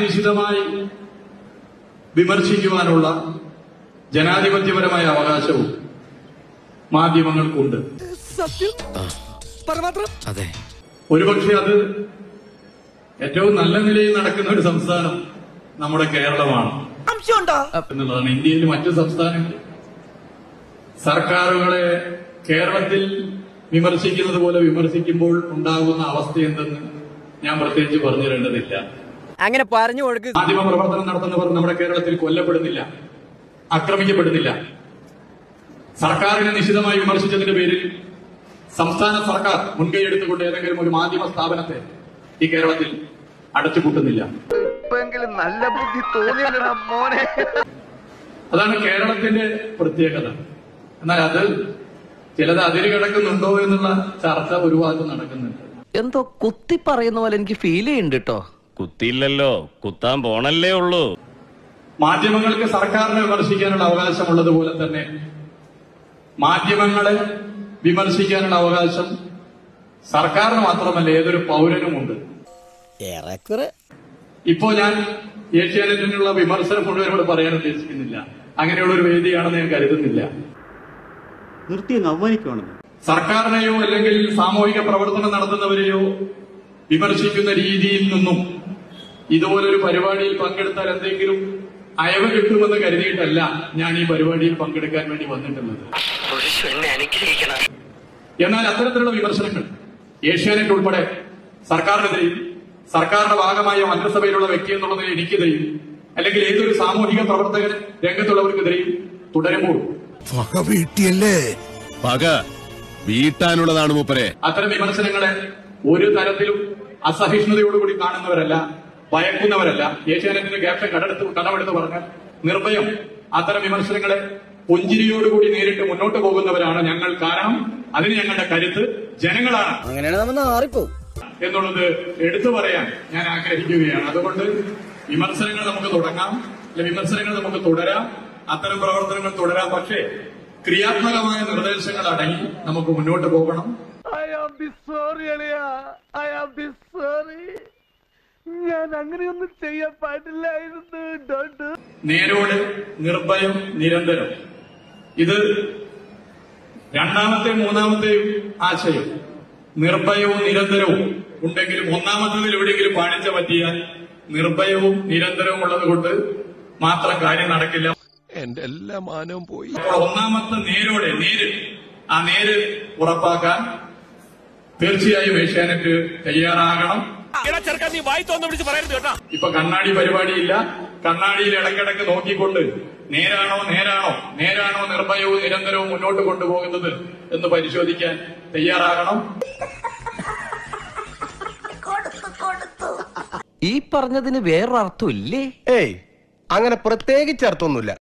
നിശിതമായി വിമർശിക്കുവാനുള്ള ജനാധിപത്യപരമായ അവകാശവും മാധ്യമങ്ങൾക്കുണ്ട് അതെ ഒരുപക്ഷെ അത് ഏറ്റവും നല്ല നിലയിൽ നടക്കുന്ന ഒരു സംസ്ഥാനം നമ്മുടെ കേരളമാണ് എന്നുള്ളതാണ് ഇന്ത്യയിൽ മറ്റു സംസ്ഥാനങ്ങൾ സർക്കാരുകളെ കേരളത്തിൽ വിമർശിക്കുന്നത് പോലെ വിമർശിക്കുമ്പോൾ ഉണ്ടാകുന്ന അവസ്ഥ എന്തെന്ന് ഞാൻ പ്രത്യേകിച്ച് പറഞ്ഞു തരേണ്ടതില്ല അങ്ങനെ പറഞ്ഞു കൊടുക്ക് മാധ്യമ പ്രവർത്തനം നടത്തുന്നവർ നമ്മുടെ കേരളത്തിൽ കൊല്ലപ്പെടുന്നില്ല ആക്രമിക്കപ്പെടുന്നില്ല സർക്കാരിനെ നിശിതമായി വിമർശിച്ചതിന്റെ പേരിൽ സംസ്ഥാന സർക്കാർ മുൻകൈ എടുത്തുകൊണ്ട് ഏതെങ്കിലും ഒരു മാധ്യമ സ്ഥാപനത്തെ ഈ കേരളത്തിൽ അടച്ചുപൂട്ടുന്നില്ല ഇപ്പെങ്കിലും നല്ല ബുദ്ധി തോന്നിയല്ലടാ മോനെ അതാണ് കേരളത്തിന്റെ പ്രത്യേകത എന്നാൽ അത് ചിലത് അതിര് കിടക്കുന്നുണ്ടോ എന്നുള്ള ചർച്ച ഒരു ഭാഗത്ത് നടക്കുന്നുണ്ട് എന്തോ കുത്തി പറയുന്ന പോലെ എനിക്ക് ഫീൽ ചെയ്യുന്നുണ്ട് കേട്ടോ കുത്തിയില്ലല്ലോ കുത്താൻ പോണല്ലേ ഉള്ളൂ മാധ്യമങ്ങൾക്ക് സർക്കാരിനെ വിമർശിക്കാനുള്ള അവകാശമുള്ളതുപോലെ തന്നെ മാധ്യമങ്ങളെ വിമർശിക്കാനുള്ള അവകാശം സർക്കാരിന് മാത്രമല്ല ഏതൊരു പൗരനുമുണ്ട് ഏറെക്കുറെ ഇപ്പോ ഞാൻ ഏഷ്യാനെറ്റിനുള്ള വിമർശനം മുഴുവൻ ഇവിടെ പറയാൻ ഉദ്ദേശിക്കുന്നില്ല അങ്ങനെയുള്ള ഒരു വേദിയാണെന്ന് ഞാൻ കരുതുന്നില്ല നിർത്തി അങ്ങ് അവമാനിക്കുവാണെന്ന് സർക്കാരിനെയോ അല്ലെങ്കിൽ സാമൂഹിക പ്രവർത്തനം നടത്തുന്നവരെയോ വിമർശിക്കുന്ന രീതിയിൽ നിന്നും ഇതുപോലൊരു പരിപാടിയിൽ പങ്കെടുത്താൽ എന്തെങ്കിലും അയവ് കിട്ടുമെന്ന് കരുതിയിട്ടല്ല ഞാൻ ഈ പരിപാടിയിൽ പങ്കെടുക്കാൻ വേണ്ടി വന്നിട്ടുള്ളത് എന്നാൽ അത്തരത്തിലുള്ള വിമർശനങ്ങൾ ഏഷ്യാനെറ്റ് ഉൾപ്പെടെ സർക്കാരിനെതിരെയും സർക്കാരിന്റെ ഭാഗമായ മന്ത്രിസഭയിലുള്ള വ്യക്തി എന്നുള്ളതിൽ എനിക്കെതിരെയും അല്ലെങ്കിൽ ഏതൊരു സാമൂഹിക പ്രവർത്തകൻ രംഗത്തുള്ളവർക്കെതിരെയും തുടരുമ്പോൾ പക വീട്ടാനുള്ളതാണ് മൂപ്പരെ അത്തരം വിമർശനങ്ങളെ ഒരു തരത്തിലും അസഹിഷ്ണുതയോടുകൂടി കാണുന്നവരല്ല ഭയക്കുന്നവരല്ല ഏഷ്യാനെറ്റിന്റെ ക്യാപ്ഷൻ കടമെടുത്ത് കടമെടുത്ത് പറഞ്ഞാൽ നിർഭയം അത്തരം വിമർശനങ്ങളെ പുഞ്ചിരിയോടുകൂടി നേരിട്ട് മുന്നോട്ട് പോകുന്നവരാണ് ഞങ്ങൾ കാരണം അതിന് ഞങ്ങളുടെ കരുത്ത് ജനങ്ങളാണ് അങ്ങനെയാണ് നമ്മൾ നാറിപ്പോവും എന്നുള്ളത് എടുത്തു പറയാൻ ഞാൻ ആഗ്രഹിക്കുകയാണ് അതുകൊണ്ട് വിമർശനങ്ങൾ നമുക്ക് തുടങ്ങാം അല്ലെ വിമർശനങ്ങൾ നമുക്ക് തുടരാം അത്തരം പ്രവർത്തനങ്ങൾ തുടരാം പക്ഷേ ക്രിയാത്മകമായ നിർദ്ദേശങ്ങൾ അടങ്ങി നമുക്ക് മുന്നോട്ട് പോകണം ഐ ആം ബി സോറി അളിയ ഐ ആം ബി സോറി ഞാൻ അങ്ങനെയൊന്നും ചെയ്യാൻ പാടില്ലായിരുന്നു ഡോണ്ട് നേരോട് നിർഭയം നിരന്തരം ഇത് രണ്ടാമത്തെ മൂന്നാമത്തെയും ആശയം നിർഭയവും നിരന്തരവും ഉണ്ടെങ്കിലും ഒന്നാമത്തതിൽ എവിടെയെങ്കിലും പാണിച്ച പറ്റിയാൽ നിർഭയവും നിരന്തരവും ഉള്ളത് കൊണ്ട് മാത്രം കാര്യം നടക്കില്ല എന്റെ എല്ലാ മാനവും പോയി അപ്പോൾ ഒന്നാമത്തെ നേരോടെ നേര് ആ നേര് ഉറപ്പാക്കാൻ തീർച്ചയായും ഏഷ്യാനെറ്റ് തയ്യാറാകണം ഇപ്പൊ കണ്ണാടി പരിപാടിയില്ല കണ്ണാടിയിൽ ഇടയ്ക്കിടയ്ക്ക് നോക്കിക്കൊണ്ട് നേരാണോ നേരാണോ നേരാണോ നിർഭയവും നിരന്തരവും മുന്നോട്ട് കൊണ്ടുപോകുന്നത് എന്ന് പരിശോധിക്കാൻ തയ്യാറാകണം ഈ പറഞ്ഞതിന് വേറൊരർത്ഥം ഇല്ലേ ഏയ് അങ്ങനെ പ്രത്യേകിച്ച് അർത്ഥമൊന്നുമില്ല